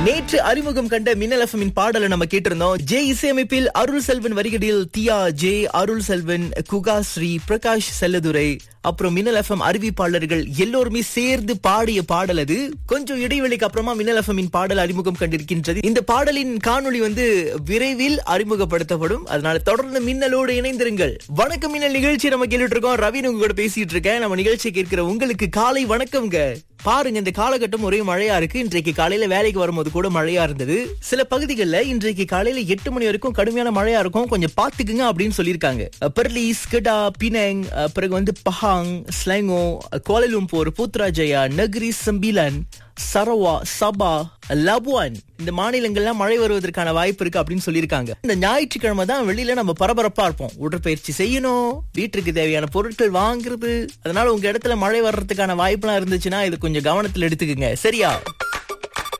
நேற்று அறிமுகம் கண்ட மின்னல் எஃப்எம்மின் பாடலை நம்ம கேட்டிருந்தோம் ஜே இசையமைப்பில் அருள் செல்வன் வரிகளில் தியா ஜே அருள் செல்வன் குகாஸ்ரீ பிரகாஷ் செல்லதுரை அப்புறம் மின்னல் எஃப்எம் அறிவிப்பாளர்கள் எல்லோருமே சேர்ந்து பாடிய பாடல் அது கொஞ்சம் இடைவெளிக்கு அப்புறமா மின்னல் எஃப்எம்மின் பாடல் அறிமுகம் கண்டிருக்கின்றது இந்த பாடலின் காணொளி வந்து விரைவில் அறிமுகப்படுத்தப்படும் அதனால தொடர்ந்து மின்னலோடு இணைந்திருங்கள் வணக்கம் மின்னல் நிகழ்ச்சி நம்ம கேட்டுட்டு இருக்கோம் ரவி உங்க கூட பேசிட்டு இருக்கேன் நம்ம நிகழ்ச்சியை கேட்கிற உங்களுக்கு காலை வணக்கம்ங்க பாருங்க இந்த காலகட்டம் ஒரே மழையா இருக்கு இன்றைக்கு காலையில வேலைக்கு வரும்போது கூட மழையா இருந்தது சில பகுதிகளில் இன்றைக்கு காலையில எட்டு மணி வரைக்கும் கடுமையான மழையா இருக்கும் கொஞ்சம் பாத்துக்குங்க அப்படின்னு சொல்லியிருக்காங்க பெர்லி ஸ்கடா பினங் அஹ் பிறகு வந்து Pahang Selangor Kuala Lumpur Putrajaya Negeri Sembilan Sarawak Sabah Labuan இந்த மாநிலங்கள்லாம் மழை வருவதற்கான வாய்ப்பு இருக்கு அப்படின்னு சொல்லியிருக்காங்க இந்த ஞாயிற்றுக்கிழமை தான் வெளியில நம்ம பரபரப்பா இருப்போம் உடற்பயிற்சி செய்யணும் வீட்டுக்கு தேவையான பொருட்கள் வாங்குறது அதனால உங்க இடத்துல மழை வர்றதுக்கான வாய்ப்புலாம் இருந்துச்சுன்னா இது கொஞ்சம் கவனத்துல எடுத்துக்கங்க சரியா